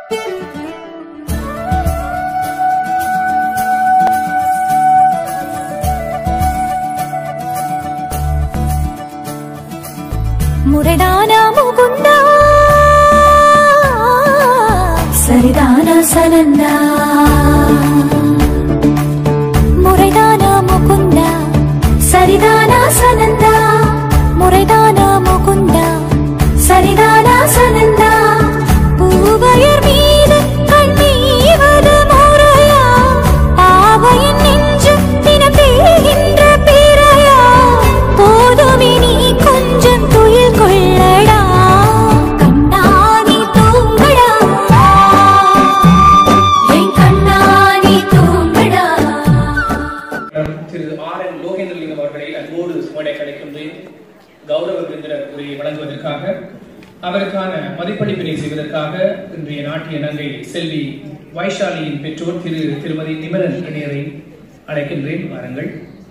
முரடானா முகுந்தா சரிதானா சனந்தா முறைதானா முகுந்தா சரிதானா சனந்தா முறைதானா முகுந்தா சரிதானா சனந்தா பூவையர் மீது கண்ணீவது முறையா பாவையின் நெஞ்சு தினம் தேகின்ற பிறையா போதுமே நீ கொஞ்சம் துயில் கொள்ளடா கண்ணாடி தூங்கடா என் கண்ணாடி தூங்கடா திரு ஆர் என் லோகேந்திரலிங்கம் அவர்களை அன்போடு சுமடை கிடைக்கின்றேன் கௌரவ விருந்தினர் உரையை வழங்குவதற்காக அவருக்கான மதிப்பளிப்பினை செய்வதற்காக இன்றைய நாட்டிய நங்கை செல்வி வைஷாலியின் பெற்றோர் திரு திருமதி நிமலன் இணையரை அழைக்கின்றேன் வாருங்கள்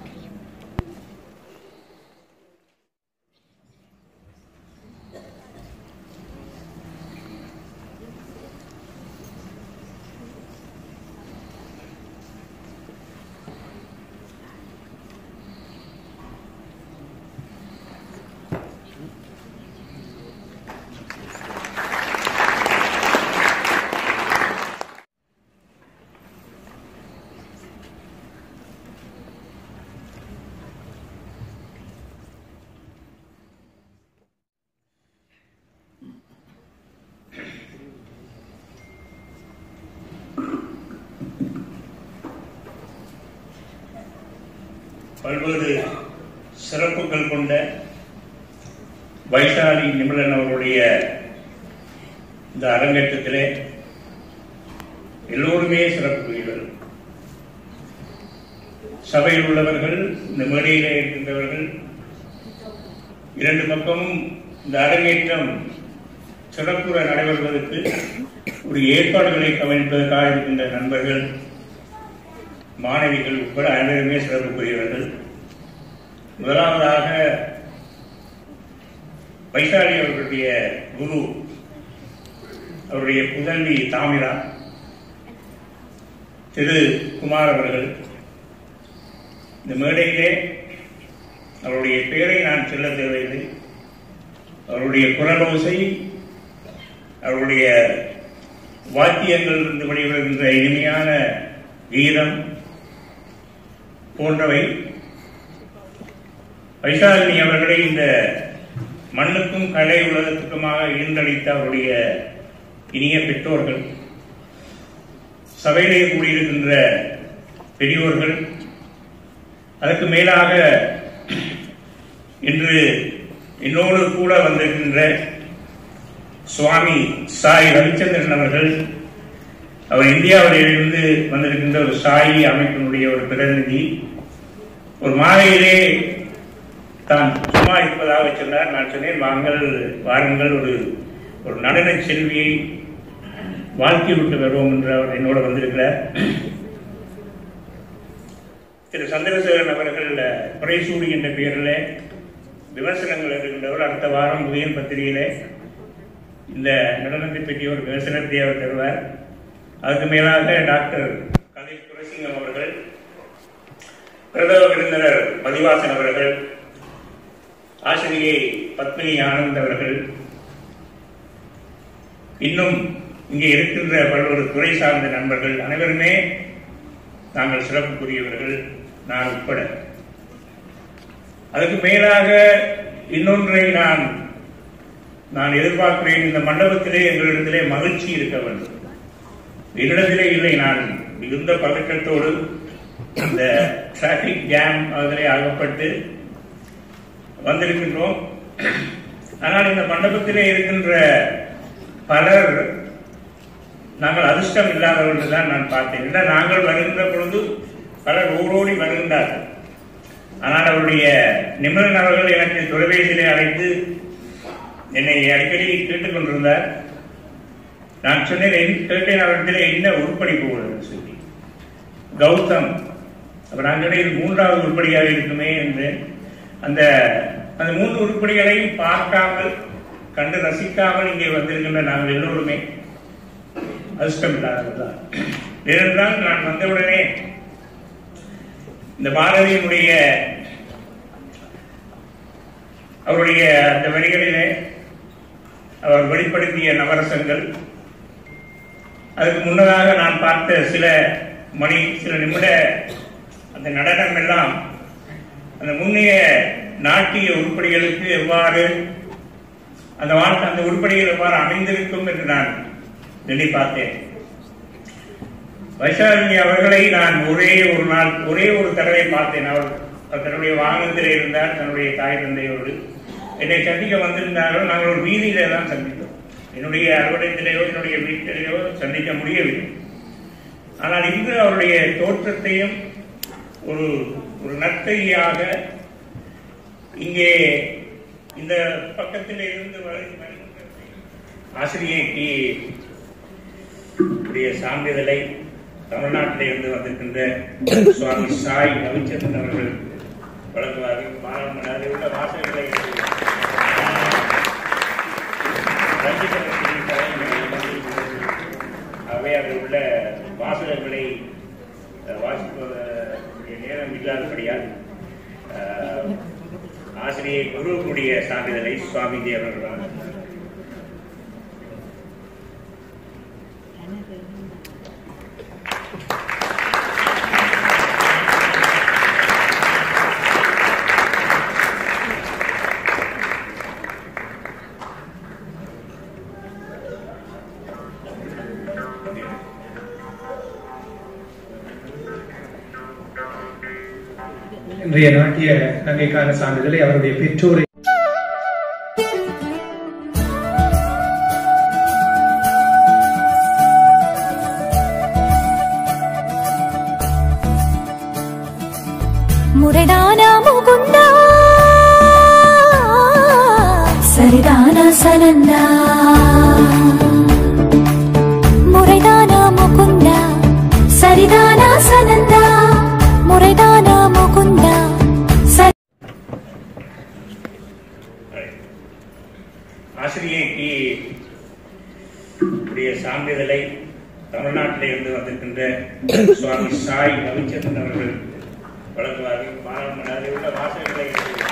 பல்வேறு சிறப்புகள் கொண்ட வைஷாலி நிமலன் அவருடைய இந்த அரங்கேற்றத்திலே எல்லோருமே சிறப்புரியவர் சபையில் உள்ளவர்கள் இந்த மேடையிலே இருக்கின்றவர்கள் இரண்டு பக்கமும் இந்த அரங்கேற்றம் சிறப்புற நடைபெறுவதற்கு ஒரு ஏற்பாடுகளை கவனிப்பதற்காக இருக்கின்ற நண்பர்கள் மாணவிகள் உட்பட அனைவருமே சிறப்புக்குரியவர்கள் முதலாவதாக வைசாலி அவர்களுடைய குரு அவருடைய புதல்வி தாமிரா திரு குமார் அவர்கள் இந்த மேடையிலே அவருடைய பெயரை நான் சொல்ல தேவையில்லை அவருடைய குரலோசை அவருடைய வாத்தியங்கள் இருந்து வெளிவருகின்ற இனிமையான கீதம் போன்றவை வைசாலினி அவர்களை இந்த மண்ணுக்கும் கலை உலகத்துக்குமாக ஈர்ந்தளித்த அவருடைய இனிய பெற்றோர்கள் சபையிலே கூடியிருக்கின்ற பெரியோர்கள் அதற்கு மேலாக இன்று என்னோடு கூட வந்திருக்கின்ற சுவாமி சாய் ரவிச்சந்திரன் அவர்கள் அவர் இந்தியாவிலிருந்து வந்திருக்கின்ற ஒரு சாயி அமைப்பினுடைய ஒரு பிரதிநிதி ஒரு மாலையிலே தான் சும்மா இருப்பதாக சொன்னார் நான் சொன்னேன் வாங்கள் வாருங்கள் ஒரு ஒரு நடன செல்வியை வாழ்க்கை விட்டு வருவோம் என்று அவர் என்னோட வந்திருக்கிறார் திரு சந்திரசேகரன் அவர்கள் குறைசூடி என்ற பெயரில் விமர்சனங்கள் இருக்கின்றவர் அடுத்த வாரம் உதயன் பத்திரிகையிலே இந்த நடனத்தை பற்றிய ஒரு விமர்சனத்தை அவர் தருவார் அதுக்கு மேலாக டாக்டர் கதை துரசிங்கம் அவர்கள் பிரதம விருந்தினர் மதிவாசன் அவர்கள் ஆசிரியை பத்மினி ஆனந்த் அவர்கள் இன்னும் இங்கே இருக்கின்ற பல்வேறு துறை சார்ந்த நண்பர்கள் அனைவருமே நாங்கள் சிறப்புக்குரியவர்கள் நான் உட்பட அதுக்கு மேலாக இன்னொன்றை நான் நான் எதிர்பார்க்கிறேன் இந்த மண்டபத்திலே எங்களிடத்திலே மகிழ்ச்சி இருக்க வேண்டும் என்னிடத்திலே இல்லை நான் மிகுந்த பதற்றத்தோடு இந்த டிராபிக் ஜாம் அதிலே அகப்பட்டு வந்திருக்கின்றோம் ஆனால் இந்த மண்டபத்திலே இருக்கின்ற பலர் நாங்கள் அதிர்ஷ்டம் இல்லாதவர்கள் தான் நான் பார்த்தேன் இல்லை நாங்கள் வருகின்ற பொழுது பலர் ஓடோடி வருகின்றார்கள் ஆனால் அவருடைய நிமலன் அவர்கள் எனக்கு தொலைபேசியிலே அழைத்து என்னை அடிக்கடி கேட்டுக் கொண்டிருந்தார் நான் சொன்னேன் என் கேட்டேன் அவரிடத்திலே என்ன உருப்படி போகிறது சொல்லி கௌதம் அப்ப நான் சொன்னேன் இது மூன்றாவது உருப்படியாக இருக்குமே என்று அந்த அந்த மூன்று உருப்படிகளையும் பார்க்காமல் கண்டு ரசிக்காமல் இங்கே வந்திருக்கின்ற நாங்கள் எல்லோருமே அதிர்ஷ்டம் இல்லாதவர் தான் ஏனென்றால் நான் வந்தவுடனே இந்த பாரதியினுடைய அவருடைய அந்த வரிகளிலே அவர் வெளிப்படுத்திய நவரசங்கள் அதுக்கு முன்னதாக நான் பார்த்த சில மணி சில நிமிட அந்த நடனம் எல்லாம் அந்த முன்னைய நாட்டிய உருப்படிகளுக்கு எவ்வாறு அந்த வாழ்க்கை அந்த உருப்படிகள் எவ்வாறு அமைந்திருக்கும் என்று நான் எண்ணி பார்த்தேன் வைஷாலினி அவர்களை நான் ஒரே ஒரு நாள் ஒரே ஒரு தடவை பார்த்தேன் அவர் அவர் தன்னுடைய வாகனத்தில் இருந்தார் தன்னுடைய தாய் தந்தையோடு என்னை சந்திக்க வந்திருந்தார்கள் நாங்கள் ஒரு வீதியில தான் சந்தித்தோம் என்னுடைய அலுவலகத்திலேயோ என்னுடைய வீட்டிலேயோ சந்திக்க முடியவில்லை ஆனால் இன்று அவருடைய தோற்றத்தையும் ஒரு ஒரு நர்த்தகியாக இங்கே இந்த பக்கத்தில் இருந்து வரு- வருகின்ற ஆசிரியைக்கு உடைய சான்றிதழை தமிழ்நாட்டிலே இருந்து வந்திருக்கின்ற சுவாமி சாய் ரவிச்சந்திரன் அவர்கள் வழங்குவார்கள் மாணவன் அதில் உள்ள வாசகங்களை ரஞ்சிதரத்தின் தலைமையில் அவை அதில் உள்ள வாசகங்களை அஹ், வாசிப்பதற்கு நேரம் இல்லாதபடியால் அஹ், ஆசிரியை குருவுடைய சான்றிதழை சுவாமிஜி அவர்கள் வழங்குகிறார் இன்றைய நாட்டிய நங்கைக்கான சான்றிதழை அவருடைய பெற்றோரை முறைதானா முகுந்தா சரிதானா சனந்தா முறைதானா முகுந்தா சரிதானா சனந்தா முறைதானா முகுந்தா சரி ஆசிரியைக்கு உடைய சான்றிதழை தமிழ்நாட்டிலே இருந்து வந்திருக்கின்ற சுவாமி சாய் ரவிச்சந்திரன் அவர்கள் வழங்குவார்கள் மாணவன் அதில் உள்ள வாசகங்களை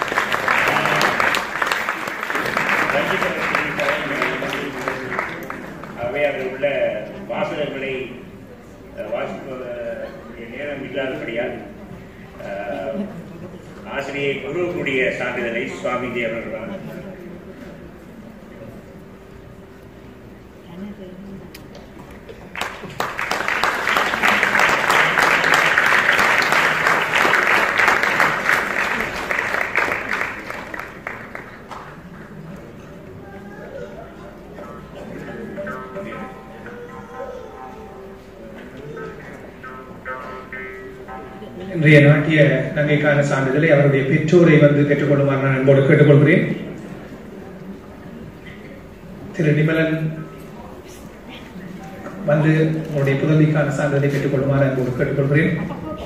ரஞ்சிதரத்தின் தலைமையில் அவை அதில் உள்ள வாசகங்களை அஹ், வாசிப்பதற்கு நேரம் இல்லாதபடியால் அஹ், ஆசிரியை குருவுடைய சான்றிதழை சுவாமிஜி அவர்கள் வழங்குகிறார் இன்றைய நாட்டிய நங்கைக்கான சான்றிதழை அவருடைய பெற்றோரை வந்து பெற்றுக்கொள்ளுமாறு நான் அன்போடு கேட்டுக்கொள்கிறேன் திரு நிமலன் வந்து உங்களுடைய புதவிக்கான சான்றிதழை பெற்றுக்கொள்ளுமாறு அன்போடு கேட்டுக்கொள்கிறேன்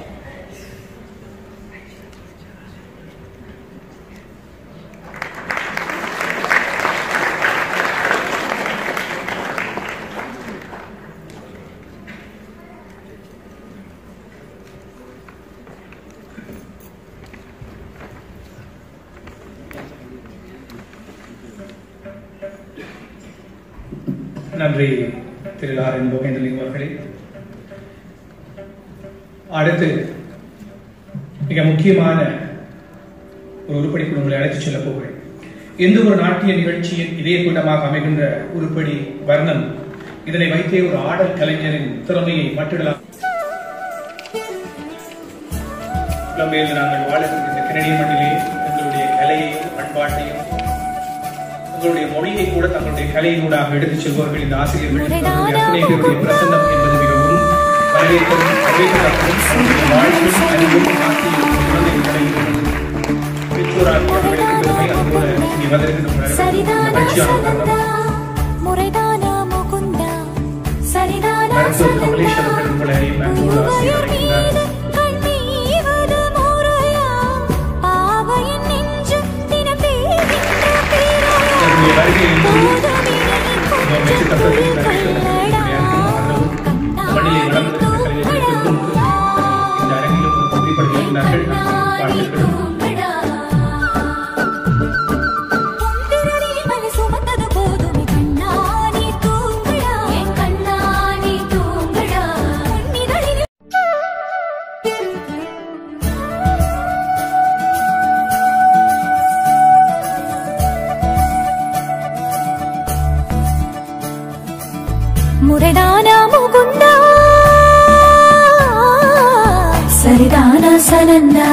நன்றி திரு ஆர் என் போகேந்திரலிங்கம் அவர்களே அடுத்து மிக முக்கியமான ஒரு உருப்படி உங்களை அழைத்துச் செல்ல போகிறேன் எந்த ஒரு நாட்டிய நிகழ்ச்சியின் இதய கூட்டமாக அமைகின்ற உருப்படி வர்ணம் இதனை வைத்தே ஒரு ஆடல் கலைஞரின் திறமையை மட்டிடலாம் புலம்பெயர்ந்து நாங்கள் வாழுகின்ற இந்த கனடிய மண்ணிலே எங்களுடைய கலையையும் பண்பாட்டையும் உங்களுடைய மொழியை கூட தங்களுடைய கலையினூடாக எடுத்துச் செல்பவர்கள் இந்த ஆசிரியர்கள் தங்களுடைய அத்தனை பேருடைய பிரசன்னம் என்பது மிகவும் வரவேற்கவும் வரவேற்கத்தக்கதும் அவருடைய வாழ்வும் அறிவும் ஆசையும் குழந்தைகளை பெற்றோராக அவர்களுக்கு பெருமை அதுபோல இங்கே வந்திருக்கின்ற சரிதானா மகிழ்ச்சியான சனந்தா தருணம் முறைதானா முகுந்தா சரிதானா மருத்துவர் கமலேஷ் அவர்கள் உங்களை அறியும் அன்போடு ஆசிரியர் அழைக்கின்றார் கண்ணீவது முறையா பாவையின் நெஞ்சம் தினப்பேகின்ற பேராயா தன்னுடைய வருகையில் இன்று போதுமினி மிகவும் மெச்சத்தக்கது நகைச்சுவை கொள்ளடா அறிக்கையும் முறைதானா முகுந்தா சரிதானா சனந்தா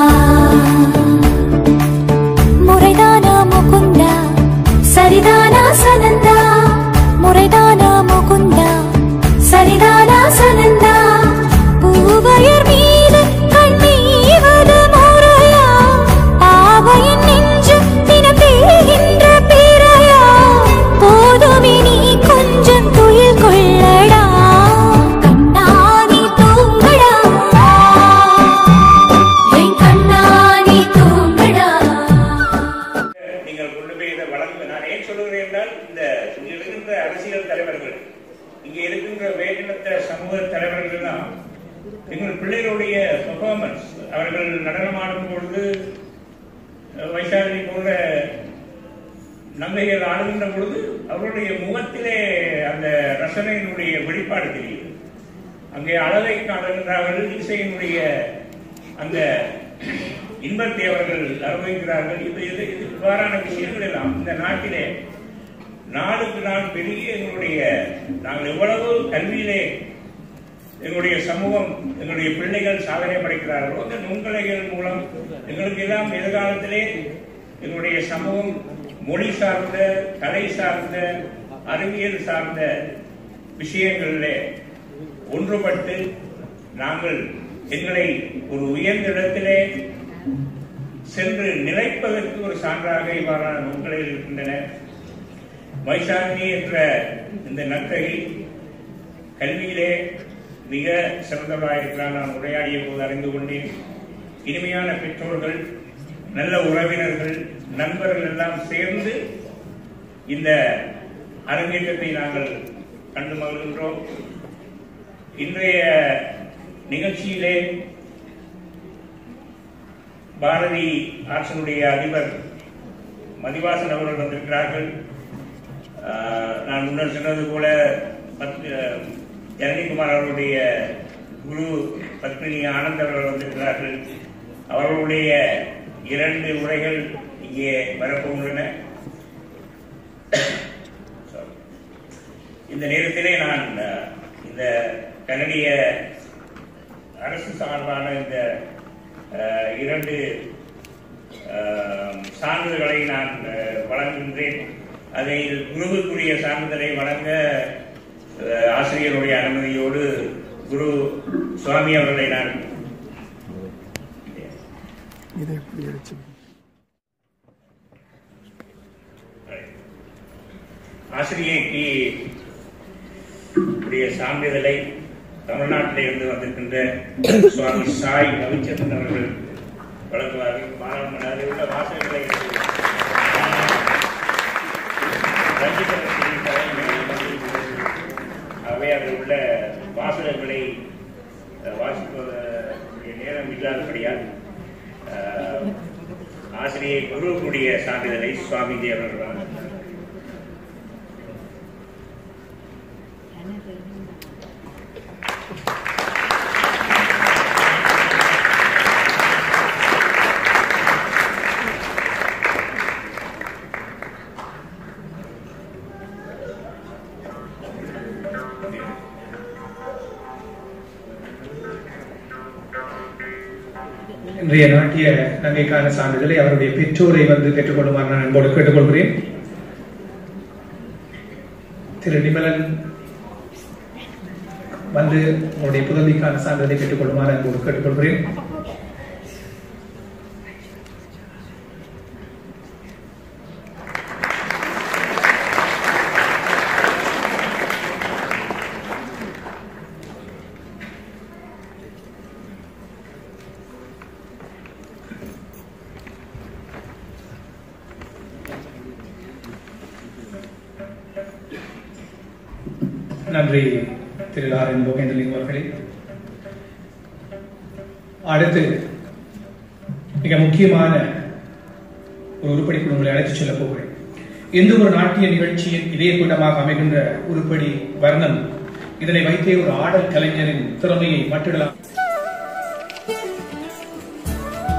முறைதானா முகுந்தா சரிதானா சனந்தா முறைதானா முகுந்தா சரிதானா சனந்தா பூவையர் மீது கண்ணீவது முறையா பாவையின் நெஞ்சு தினம் தேகின்ற பிறையா போதுமே நீ கொஞ்சம் துயில் கொள்ளடா கண்ணாடி தூங்கடா என் கண்ணாடி தூங்கடா நீங்கள் கொண்டு போய் இதை வழங்க நான் ஏன் சொல்லுகிறேன் என்றால் இந்த இங்க இருக்கின்ற அரசியல் தலைவர்கள் இங்க இருக்கின்ற வேதினத்த சமூக தலைவர்கள் எல்லாம் எங்கள் பிள்ளைகளுடைய பெர்ஃபார்மன்ஸ் அவர்கள் நடனமாடும் பொழுது அஹ், வைசாலி போன்ற நங்கைகள் ஆடுகின்ற பொழுது அவர்களுடைய முகத்திலே அந்த ரசனையினுடைய வெளிப்பாடு தெரியுது அங்கே அழகை காணுகின்றார்கள் இசையினுடைய அந்த இன்பத்தை அவர்கள் அனுபவிக்கிறார்கள் இது இது இது இவ்வாறான விஷயங்கள் எல்லாம் இந்த நாட்டிலே நாளுக்கு நாள் பெரிய எங்களுடைய நாங்கள் எவ்வளவு கல்வியிலே எங்களுடைய சமூகம் எங்களுடைய பிள்ளைகள் சாதனை படைக்கிறார்களோ அந்த நுண்கலைகள் மூலம் எங்களுக்கு எல்லாம் எதிர்காலத்திலே எங்களுடைய சமூகம் மொழி சார்ந்த கலை சார்ந்த அறிவியல் சார்ந்த விஷயங்களிலே ஒன்றுபட்டு நாங்கள் எங்களை ஒரு உயர்ந்த இடத்திலே சென்று நிலைப்பதற்கு ஒரு சான்றாக இவ்வாறான நூல்களில் இருக்கின்றன வைசாந்தி என்ற இந்த நர்த்தகி கல்வியிலே மிக சிறந்தவராக இருக்கிறார் நான் உரையாடிய போது அறிந்து கொண்டேன் இனிமையான பெற்றோர்கள் நல்ல உறவினர்கள் நண்பர்கள் எல்லாம் சேர்ந்து இந்த அரங்கேற்றத்தை நாங்கள் கண்டு மகிழ்கின்றோம் இன்றைய நிகழ்ச்சியிலே பாரதி ஆட்சியினுடைய அதிபர் மதிவாசன் அவர்கள் வந்திருக்கிறார்கள் ஆஹ், நான் முன்னர் சொன்னது போல பத்- அஹ், ஜனனிகுமார் அவர்களுடைய குரு பத்மினி ஆனந்த் அவர்கள் வந்திருக்கிறார்கள் அவர்களுடைய இரண்டு உரைகள் இங்கே வரப்போகின்றன Sorry. இந்த நேரத்திலே நான் அஹ், இந்த கனடிய அரசு சார்பான இந்த அஹ், இரண்டு அஹ், சான்றிதழ்களை நான் அஹ், வழங்குகின்றேன் அதில் குருவுக்குரிய சான்றிதழை வழங்க அஹ், ஆசிரியருடைய அனுமதியோடு குரு சுவாமி அவர்களை நான் இதை எப்படி வச்சு ஆசிரியைக்கு உடைய சான்றிதழை தமிழ்நாட்டில் இருந்து வந்திருக்கின்ற சுவாமி சாய் ரவிச்சந்திரன் அவர்கள் வழங்குவார்கள் மாணவன் அதில் உள்ள வாசகங்களை ரஞ்சிதரன் அவை அதில் உள்ள வாசகங்களை அஹ், வாசிப்பதற்குரிய நேரம் இல்லாதபடியால் அஹ், ஆசிரியை குருவுக்குரிய சான்றிதழை சுவாமிஜி அவர்கள் வழங்குகிறார் இன்றைய நாட்டிய நகைக்கான சான்றிதழை அவருடைய பெற்றோரை வந்து பெற்றுக்கொள்ளுமாறு நான் அன்போடு கேட்டுக்கொள்கிறேன் திரு நிமலன் வந்து உங்களுடைய புதவிக்கான சான்றிதழை பெற்றுக்கொள்ளுமாறு அன்போடு கேட்டுக்கொள்கிறேன் நன்றி திரு ஆர் போகேந்திரலிங்கம் அவர்களே அடுத்து மிக முக்கியமான ஒரு உருப்படிக்கு உங்களை அழைத்துச் செல்லப் போகிறேன் எந்த ஒரு நாட்டிய நிகழ்ச்சியின் இதய கூட்டமாக அமைகின்ற உருப்படி வர்ணம் இதனை வைத்தே ஒரு ஆடல் கலைஞரின் திறமையை மட்டிடலாம்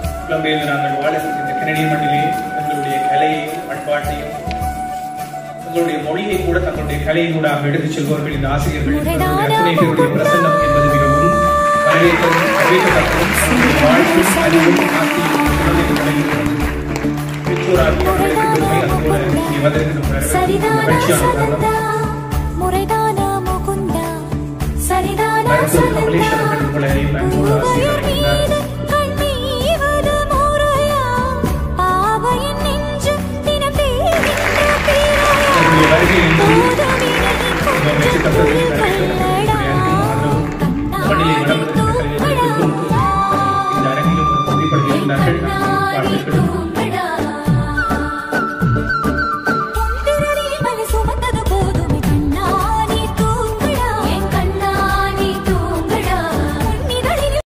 புலம்பெயர்ந்து நாங்கள் வாழுகின்ற இந்த கனடிய மண்ணிலே எங்களுடைய கலையையும் பண்பாட்டையும் உங்களுடைய மொழியை கூட தங்களுடைய கலையை கூட எடுத்துச் செல்வார்கள் இந்த ஆசிரியர்கள் முறைதானா அத்தனை பேருடைய பிரசன்னம் என்பது மிகவும் வரவேற்கவும் வரவேற்கத்தக்கதும் அவருடைய வாழ்க்கையும் அறிவும் ஆசையும் குழந்தைகள் வழங்குகிறது பெற்றோராகிய அவர்களுக்கு பெருமை அதுபோல இங்கே வந்திருக்கின்ற சரிதானா மகிழ்ச்சியான தருணம் சனந்தா முறைதானா